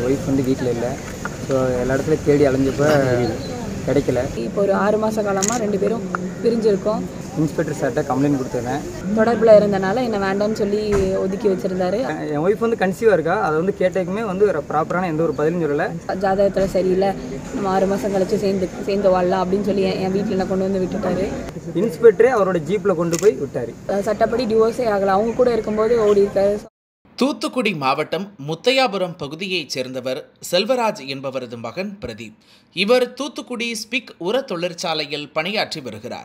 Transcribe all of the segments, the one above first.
என்னோடய ஒய்ஃப் வந்து வீட்டில் இல்லை ஸோ எல்லா இடத்துலையும் தேடி அலைஞ்சப்போ கிடைக்கல இப்போ ஒரு ஆறு மாத காலமாக ரெண்டு பேரும் பிரிஞ்சிருக்கோம் இன்ஸ்பெக்டர் சார்கிட்ட கம்ப்ளைண்ட் கொடுத்துருந்தேன் தொடர்பில் இருந்தனால என்னை வேண்டாம்னு சொல்லி ஒதுக்கி வச்சுருந்தாரு என் ஒய்ஃப் வந்து கன்சீவாக இருக்கா அதை வந்து கேட்டதுக்குமே வந்து ஒரு ப்ராப்பரான எந்த ஒரு பதிலும் சொல்லலை ஜாதகத்தில் சரியில்லை நம்ம ஆறு மாதம் கழிச்சு சேர்ந்து சேர்ந்து வாழலாம் அப்படின்னு சொல்லி என் என் வீட்டில் என்ன கொண்டு வந்து விட்டுட்டாரு இன்ஸ்பெக்டரே அவரோட ஜீப்பில் கொண்டு போய் விட்டார் அஹ் சட்டப்படி டிவோர்ஸே ஆகலை அவங்க கூட இருக்கும்போது ஓடி இருக்காரு தூத்துக்குடி மாவட்டம் முத்தையாபுரம் பகுதியைச் சேர்ந்தவர் செல்வராஜ் என்பவரது மகன் பிரதீப் இவர் தூத்துக்குடி ஸ்பிக் உர தொழிற்சாலையில் பணியாற்றி வருகிறார்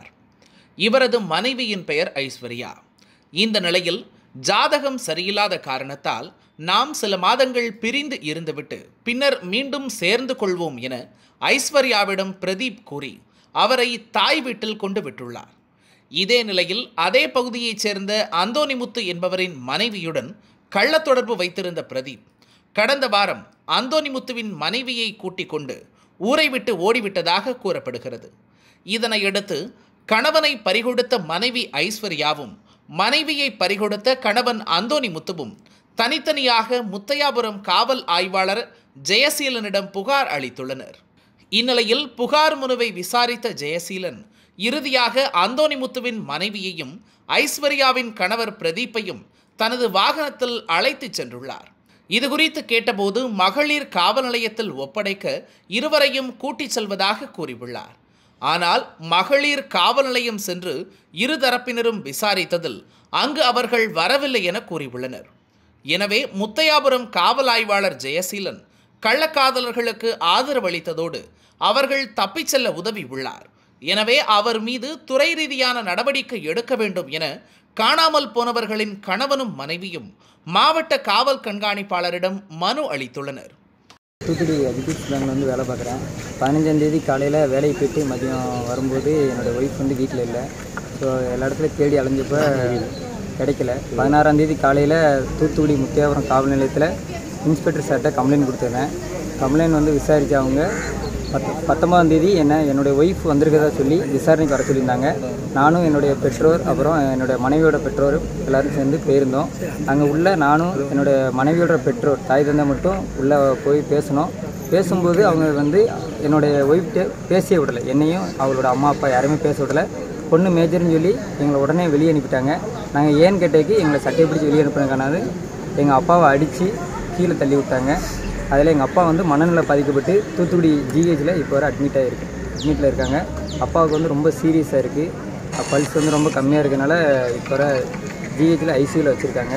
இவரது மனைவியின் பெயர் ஐஸ்வர்யா இந்த நிலையில் ஜாதகம் சரியில்லாத காரணத்தால் நாம் சில மாதங்கள் பிரிந்து இருந்துவிட்டு பின்னர் மீண்டும் சேர்ந்து கொள்வோம் என ஐஸ்வர்யாவிடம் பிரதீப் கூறி அவரை தாய் வீட்டில் கொண்டு விட்டுள்ளார் இதே நிலையில் அதே பகுதியைச் சேர்ந்த அந்தோனிமுத்து என்பவரின் மனைவியுடன் கள்ளத் தொடர்பு வைத்திருந்த பிரதீப் கடந்த வாரம் அந்தோனிமுத்துவின் மனைவியை கூட்டிக் கொண்டு ஊரை விட்டு ஓடிவிட்டதாக கூறப்படுகிறது இதனையடுத்து கணவனை பறிகொடுத்த மனைவி ஐஸ்வர்யாவும் மனைவியை பறிகொடுத்த கணவன் அந்தோனிமுத்துவும் தனித்தனியாக முத்தையாபுரம் காவல் ஆய்வாளர் ஜெயசீலனிடம் புகார் அளித்துள்ளனர் இந்நிலையில் புகார் மனுவை விசாரித்த ஜெயசீலன் இறுதியாக அந்தோனிமுத்துவின் மனைவியையும் ஐஸ்வர்யாவின் கணவர் பிரதீப்பையும் தனது வாகனத்தில் அழைத்துச் சென்றுள்ளார் இதுகுறித்து கேட்டபோது மகளிர் காவல் நிலையத்தில் ஒப்படைக்க இருவரையும் கூட்டிச் செல்வதாக கூறியுள்ளார் ஆனால் மகளிர் காவல் நிலையம் சென்று இருதரப்பினரும் விசாரித்ததில் அங்கு அவர்கள் வரவில்லை என கூறியுள்ளனர் எனவே முத்தையாபுரம் காவல் ஆய்வாளர் ஜெயசீலன் கள்ளக்காதலர்களுக்கு ஆதரவளித்ததோடு அவர்கள் தப்பிச் செல்ல உதவி உள்ளார் எனவே அவர் மீது துறை ரீதியான நடவடிக்கை எடுக்க வேண்டும் என காணாமல் போனவர்களின் கணவனும் மனைவியும் மாவட்ட காவல் கண்காணிப்பாளரிடம் மனு அளித்துள்ளனர் தூத்துக்குடி அஜிபிக்ஸ் பேங்கில் வந்து வேலை பார்க்குறேன் பதினஞ்சாந்தேதி காலையில் வேலைக்கு போயிட்டு மதியம் வரும்போது என்னோடய ஒய்ஃப் வந்து வீட்டில் இல்லை ஸோ எல்லா இடத்துலையும் தேடி அலைஞ்சப்போ கிடைக்கல பதினாறாந்தேதி காலையில் தூத்துக்குடி முத்தியாபுரம் காவல் நிலையத்தில் இன்ஸ்பெக்டர் சார்கிட்ட கம்ப்ளைண்ட் கொடுத்துருந்தேன் கம்ப்ளைண்ட் வந்து விசாரித்து அவங்க பத்து பத்தொம்பதாம் தேதி என்ன என்னுடைய ஒய்ஃப் வந்திருக்கதா சொல்லி விசாரணைக்கு வர சொல்லியிருந்தாங்க நானும் என்னுடைய பெற்றோர் அப்புறம் என்னுடைய மனைவியோட பெற்றோர் எல்லாரும் சேர்ந்து போயிருந்தோம் அங்கே உள்ள நானும் என்னுடைய மனைவியோட பெற்றோர் தாய் தந்தை மட்டும் உள்ளே போய் பேசணும் பேசும்போது அவங்க வந்து என்னுடைய ஒய்ஃப்ட்டு பேசிய விடலை என்னையும் அவளோட அம்மா அப்பா யாருமே பேச விடலை பொண்ணு மேஜர்னு சொல்லி எங்களை உடனே வெளியே அனுப்பிட்டாங்க நாங்கள் ஏன்னு கேட்டதுக்கு எங்களை சட்டையை பிடிச்சி வெளியே அனுப்புனதுக்கானது எங்கள் அப்பாவை அடித்து கீழே தள்ளி விட்டாங்க அதில் எங்கள் அப்பா வந்து மனநிலை பாதிக்கப்பட்டு தூத்துக்குடி ஜிஹெச்சில் இப்போ வரை அட்மிட் ஆகிருக்கு அட்மிட்டில் இருக்காங்க அப்பாவுக்கு வந்து ரொம்ப சீரியஸாக இருக்குது பல்ஸ் வந்து ரொம்ப கம்மியாக இருக்கனால இப்போ வர ஜிஹெச்சில் ஐசியூவில் வச்சுருக்காங்க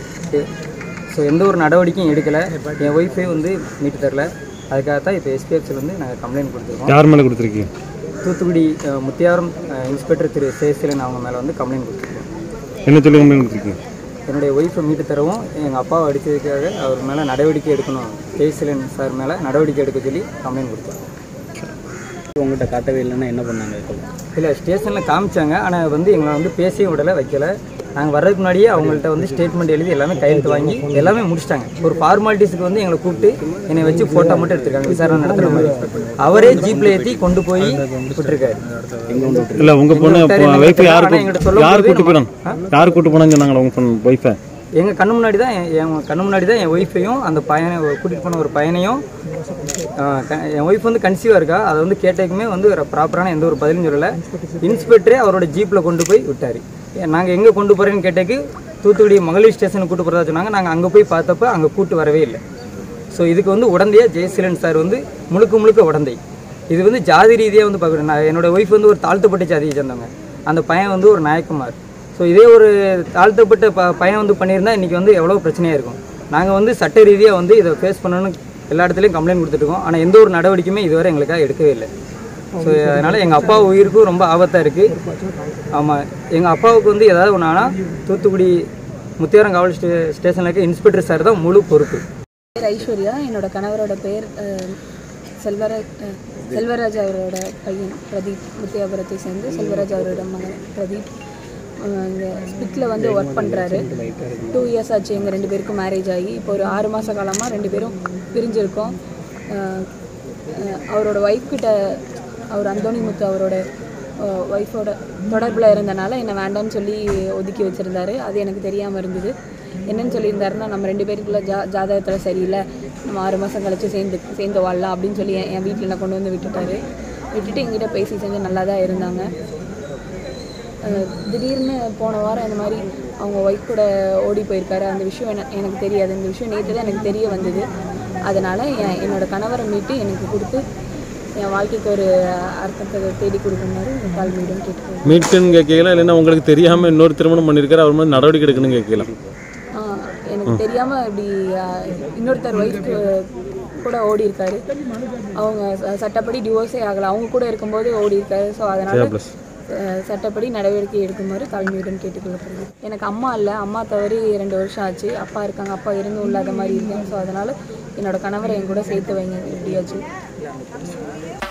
ஸோ எந்த ஒரு நடவடிக்கையும் எடுக்கலை என் ஒய்ஃபே வந்து மீட்டு தரல அதுக்காக தான் இப்போ எஸ்பிஎஃப்சில் வந்து நாங்கள் கம்ப்ளைண்ட் கொடுத்துருக்கோம் யார் மேலே கொடுத்துருக்கீங்க தூத்துக்குடி அஹ், முத்தியாரம் அஹ், இன்ஸ்பெக்டர் திரு சேசிலன் அவங்க மேலே வந்து கம்ப்ளைண்ட் கொடுத்துருக்கோம் என்ன சொல்லி கம்ப்ளைண்ட் கொடுத்துருக்கீங்க என்னுடைய ஒய்ஃபை மீட்டு தரவும் எங்கள் அப்பாவை அடித்ததுக்காக அவர் மேலே நடவடிக்கை எடுக்கணும் ஜெய்சிலன் சார் மேலே நடவடிக்கை எடுக்க சொல்லி கம்ப்ளைண்ட் கொடுத்தோம் உங்கள்கிட்ட காட்டவே இல்லைன்னா என்ன பண்ணாங்க இல்லை ஸ்டேஷனில் காமிச்சாங்க ஆனால் வந்து எங்களை வந்து பேசியும் விடலை வைக்கல நாங்கள் வர்றதுக்கு முன்னாடியே அவங்கள்ட்ட வந்து ஸ்டேட்மெண்ட் எழுதி எல்லாமே கையெழுத்து வாங்கி எல்லாமே முடிச்சிட்டாங்க ஒரு ஃபார்மாலிட்டிஸ்க்கு வந்து எங்களை கூப்பிட்டு என்னை வச்சு ஃபோட்டோ மட்டும் எடுத்திருக்காங்க விசாரணை நடத்துகிற மாதிரி அவரே ஜீப்பில் ஏற்றி கொண்டு போய் விட்டுருக்காரு இல்லை உங்கள் பொண்ணு விட்டாரு, என்ன ஒய்ஃபை விட்டாரு, யார் ஆனா எங்கிட்ட சொல்லும் யார் போது கூட்டு போயிடும் யார் கூட்டு போனான்னு சொன்னாங்களா உங்கள் பொண்ணு ஒய்ஃபை எங்கள் கண்ணு முன்னாடி தான் என் என் கண்ணு முன்னாடி தான் என் ஒய்ஃபையும் அந்த பையனை கூட்டிகிட்டு போன ஒரு பையனையும் ஆஹ், க- என் ஒய்ஃப் வந்து கன்சீவாக இருக்கா அதை வந்து கேட்டதுக்குமே வந்து ஒரு ப்ராப்பரான எந்த ஒரு பதிலும் சொல்லலை இன்ஸ்பெக்டரே அவரோட ஜீப்பில் கொண்டு போய் விட்டார் நாங்கள் எங்கே கொண்டு போகிறேன்னு கேட்டதுக்கு தூத்துக்குடி மகளிர் ஸ்டேஷனுக்கு கூட்டு போகிறதா சொன்னாங்க நாங்கள் அங்கே போய் பார்த்தப்ப அங்கே கூட்டு வரவே இல்லை ஸோ இதுக்கு வந்து உடந்தையாக ஜெயசீலன் சார் வந்து முழுக்க முழுக்க உடந்தை இது வந்து ஜாதி ரீதியாக வந்து பார்க்கணும் நான் என்னோட ஒய்ஃப் வந்து ஒரு தாழ்த்தப்பட்ட ஜாதியை சேர்ந்தவங்க அந்த பையன் வந்து ஒரு நாயக்குமார் ஸோ இதே ஒரு தாழ்த்தப்பட்ட ப பையன் வந்து பண்ணியிருந்தா இன்றைக்கி வந்து எவ்வளோ பிரச்சனையாக இருக்கும் நாங்கள் வந்து சட்ட ரீதியாக வந்து இதை ஃபேஸ் பண்ணணும்னு எல்லா இடத்துலையும் கம்ப்ளைண்ட் கொடுத்துருக்கோம் ஆனால் எந்த ஒரு நடவடிக்கையுமே இதுவரை எங்களுக்காக எடுக்கவே இல்லை ஸோ அதனால் எங்கள் அப்பா உயிருக்கும் ரொம்ப ஆபத்தாக இருக்குது ஆமாம் எங்கள் அப்பாவுக்கு வந்து ஏதாவது ஒன்று ஆனால் தூத்துக்குடி முத்தியாரம் காவல் ஸ்டே ஸ்டேஷனில் இருக்க இன்ஸ்பெக்டர் சார் தான் முழு பொறுப்பு பேர் ஐஸ்வர்யா என்னோட கணவரோட பேர் அஹ், செல்வராஜ் அஹ், செல்வராஜ் அவரோட பையன் பிரதீப் முத்தியாபுரத்தை சேர்ந்து செல்வராஜ் அவரோட மகன் பிரதீப் அஹ், இங்கே ஸ்பிக்கில் வந்து ஒர்க் பண்ணுறாரு டூ இயர்ஸ் ஆச்சு எங்கள் ரெண்டு பேருக்கும் மேரேஜ் ஆகி இப்போ ஒரு ஆறு மாத காலமாக ரெண்டு பேரும் பிரிஞ்சிருக்கோம் அஹ், அஹ், அவரோட ஒய்ஃப் கிட்ட அவர் அந்தோணி முத்து அவரோட ஒய்ஃபோட தொடர்பில் இருந்தனால என்னை வேண்டாம்னு சொல்லி ஒதுக்கி வச்சுருந்தாரு அது எனக்கு தெரியாமல் இருந்தது என்னன்னு சொல்லியிருந்தாருன்னா நம்ம ரெண்டு பேருக்குள்ள ஜா ஜாதகத்தில் சரியில்லை நம்ம ஆறு மாதம் கழிச்சு சேர்ந்து சேர்ந்து வாழலாம் அப்படின்னு சொல்லி என் என் வீட்டில் என்ன கொண்டு வந்து விட்டுட்டாரு விட்டுட்டு எங்கிட்ட பேசி செஞ்சு நல்லா தான் இருந்தாங்க அஹ் திடீர்னு போன வாரம் இந்த மாதிரி அவங்க ஒய்ஃப் கூட ஓடி போயிருக்காரு அந்த விஷயம் என- எனக்கு தெரியாது இந்த விஷயம் நேற்று தான் எனக்கு தெரிய வந்தது அதனால் என் என்னோட கணவரை மீட்டு எனக்கு கொடுத்து என் வாழ்க்கைக்கு ஒரு அர்த்தத்தை தேடி கொடுக்குமாறு தாழ்மையிடம் கேட்டுக்கோங்க மீட்குன்னு கேட்கல இல்லைன்னா உங்களுக்கு தெரியாமல் இன்னொரு திருமணம் பண்ணியிருக்காரு அவர் மாதிரி நடவடிக்கை எடுக்கணும்னு கேட்கலாம் ஆ, எனக்கு தெரியாமல் இப்படி ஆ, இன்னொருத்தர் ஒய்ஃப்க்கு கூட ஓடி இருக்காரு அவங்க ச- சட்டப்படி டிவோர்ஸே ஆகலை அவங்க கூட இருக்கும்போது ஓடி இருக்காரு ஸோ அதனால் ப்ளஸ் சட்டப்படி நடவடிக்கை எடுக்குமாறு தாழ்மையுடன் கேட்டுக்கொள்ளப்படுது எனக்கு அம்மா இல்லை அம்மா தவறி ரெண்டு வருஷம் ஆச்சு அப்பா இருக்காங்க அப்பா இருந்தும் இல்லாத மாதிரி இருக்கேன் ஸோ அதனால் என்னோட கணவரை என் கூட சேர்த்து வைங்க எப்படியாச்சும்